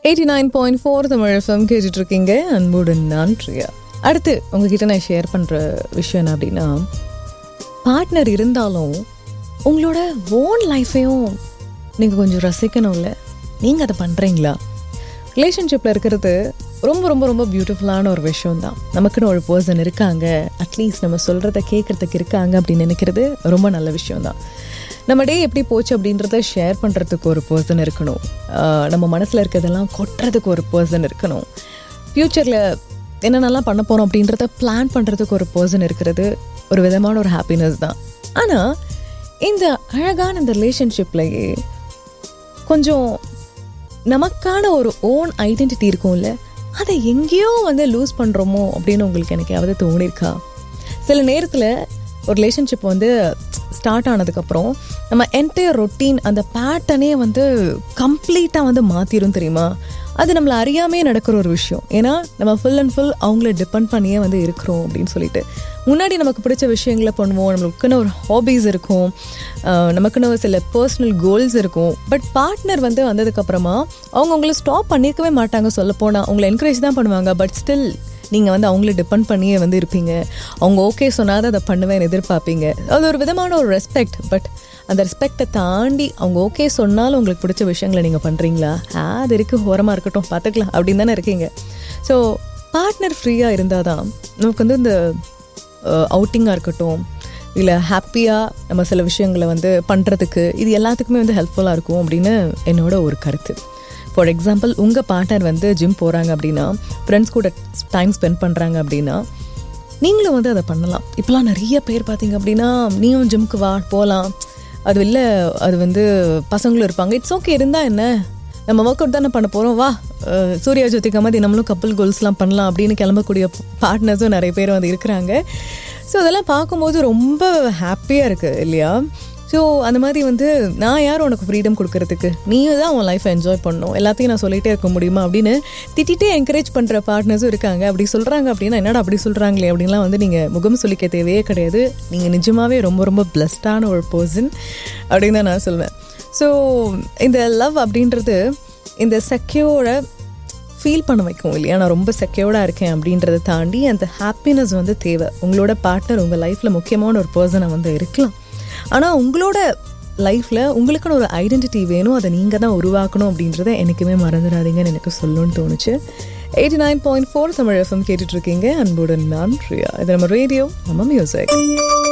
eighty nine point four Tamil FM கேட்டுட்டு இருக்கீங்க அன்புடன் நான் பிரியா அடுத்து உங்ககிட்ட நான் ஷேர் பண்ணுற விஷயம் என்ன அப்படின்னா பார்ட்னர் இருந்தாலும் உங்களோட ஓன் லைஃப்பையும் நீங்கள் கொஞ்சம் ரசிக்கணும்ல நீங்கள் அதை பண்ணுறீங்களா ரிலேஷன்ஷிப்பில் இருக்கிறது ரொம்ப ரொம்ப ரொம்ப பியூட்டிஃபுல்லான ஒரு விஷயம் தான் நமக்குன்னு ஒரு பர்சன் இருக்காங்க அட்லீஸ்ட் நம்ம சொல்கிறத கேட்குறதுக்கு இருக்காங்க அப்படின்னு நினைக்கிறது ரொம்ப நல்ல விஷயம் தான் நம்ம டே எப்படி போச்சு அப்படின்றத ஷேர் பண்ணுறதுக்கு ஒரு பர்சன் இருக்கணும் ஆஹ் நம்ம மனசில் இருக்கிறதெல்லாம் கொட்டுறதுக்கு ஒரு பர்சன் இருக்கணும் ஃப்யூச்சரில் என்னென்னலாம் பண்ண போகிறோம் அப்படின்றத பிளான் பண்ணுறதுக்கு ஒரு பர்சன் இருக்கிறது ஒரு விதமான ஒரு ஹாப்பினஸ் தான் ஆனால் இந்த அழகான இந்த ரிலேஷன்ஷிப்லையே கொஞ்சம் நமக்கான ஒரு ஓன் ஐடென்டிட்டி இருக்கும்ல அதை எங்கேயோ வந்து லூஸ் பண்ணுறோமோ அப்படின்னு உங்களுக்கு எனக்காவது தோணிருக்கா சில நேரத்தில் ஒரு ரிலேஷன்ஷிப் வந்து ஸ்டார்ட் ஆனதுக்கப்புறம் நம்ம என்டையர் ரொட்டீன் அந்த பேட்டர்னே வந்து கம்ப்ளீட்டாக வந்து மாற்றிடும் தெரியுமா அது நம்மளை அறியாமே நடக்கிற ஒரு விஷயம் ஏன்னா நம்ம ஃபுல் அண்ட் ஃபுல் அவங்கள டிபெண்ட் பண்ணியே வந்து இருக்கிறோம் அப்படின்னு சொல்லிட்டு முன்னாடி நமக்கு பிடிச்ச விஷயங்களை பண்ணுவோம் நம்மளுக்குன்னு ஒரு ஹாபீஸ் இருக்கும் ஆஹ் நமக்குன்னு ஒரு சில பர்சனல் கோல்ஸ் இருக்கும் பட் பார்ட்னர் வந்து வந்ததுக்கப்புறமா அவங்க உங்களை ஸ்டாப் பண்ணியிருக்கவே மாட்டாங்க சொல்லப்போனால் அவங்கள என்கரேஜ் தான் பண்ணுவாங்க பட் ஸ்டில் நீங்கள் வந்து அவங்கள டிபெண்ட் பண்ணியே வந்து இருப்பீங்க அவங்க ஓகே சொன்னாதான் அதை பண்ணுவேன் எதிர்பார்ப்பீங்க அது ஒரு விதமான ஒரு ரெஸ்பெக்ட் பட் அந்த ரெஸ்பெக்டை தாண்டி அவங்க ஓகே சொன்னாலும் உங்களுக்கு பிடிச்ச விஷயங்களை நீங்கள் பண்ணுறீங்களா ஆ அது இருக்குது ஓரமாக இருக்கட்டும் பார்த்துக்கலாம் அப்படின்னு தானே இருக்கீங்க ஸோ பார்ட்னர் ஃப்ரீயாக இருந்தால் தான் நமக்கு வந்து இந்த அவுட்டிங்காக இருக்கட்டும் இல்லை ஹாப்பியாக நம்ம சில விஷயங்களை வந்து பண்ணுறதுக்கு இது எல்லாத்துக்குமே வந்து ஹெல்ப்ஃபுல்லாக இருக்கும் அப்படின்னு என்னோட ஒரு கருத்து ஃபார் எக்ஸாம்பிள் உங்கள் பார்ட்னர் வந்து ஜிம் போகிறாங்க அப்படின்னா ஃப்ரெண்ட்ஸ் கூட டைம் ஸ்பெண்ட் பண்ணுறாங்க அப்படின்னா நீங்களும் வந்து அதை பண்ணலாம் இப்போலாம் நிறைய பேர் பார்த்தீங்க அப்படின்னா நீயும் ஜிம்க்கு வா போகலாம் அது இல்லை அது வந்து பசங்களும் இருப்பாங்க இட்ஸ் ஓகே இருந்தால் என்ன நம்ம ஒர்க் அவுட் தானே பண்ண போகிறோம் வா அஹ் சூர்யா ஜோதிகா மாதிரி நம்மளும் கப்பல் கோல்ஸ்லாம் பண்ணலாம் அப்படின்னு கிளம்பக்கூடிய பார்ட்னர்ஸும் நிறைய பேர் வந்து இருக்கிறாங்க ஸோ அதெல்லாம் பார்க்கும்போது ரொம்ப ஹாப்பியாக இருக்குது இல்லையா ஸோ அந்த மாதிரி வந்து நான் யார் உனக்கு ஃப்ரீடம் கொடுக்கறதுக்கு நீ தான் உன் லைஃப்பை என்ஜாய் பண்ணணும் எல்லாத்தையும் நான் சொல்லிகிட்டே இருக்க முடியுமா அப்படின்னு திட்டிகிட்டே என்கரேஜ் பண்ணுற பார்ட்னர்ஸும் இருக்காங்க அப்படி சொல்கிறாங்க அப்படின்னா என்னடா அப்படி சொல்கிறாங்களே அப்படின்லாம் வந்து நீங்கள் முகம் சொல்லிக்க தேவையே கிடையாது நீங்கள் நிஜமாவே ரொம்ப ரொம்ப பிளஸ்டான ஒரு பர்சன் அப்படின்னு தான் நான் சொல்வேன் ஸோ இந்த லவ் அப்படின்றது இந்த செக்யூரை ஃபீல் பண்ண வைக்கும் இல்லையா நான் ரொம்ப செக்யூர்டாக இருக்கேன் அப்படின்றத தாண்டி அந்த ஹாப்பினஸ் வந்து தேவை உங்களோட பார்ட்னர் உங்கள் லைஃப்பில் முக்கியமான ஒரு பர்சனை வந்து இருக்கலாம் ஆனால் உங்களோட லைஃப்பில் உங்களுக்குன்னு ஒரு ஐடென்டிட்டி வேணும் அதை நீங்கள் தான் உருவாக்கணும் அப்படின்றத என்றைக்குமே மறந்துடாதீங்கன்னு எனக்கு சொல்லணும்னு தோணுச்சு eighty nine point four Tamil FM கேட்டுட்ருக்கீங்க அன்புடன் நான் பிரியா இது நம்ம ரேடியோ நம்ம மியூசிக்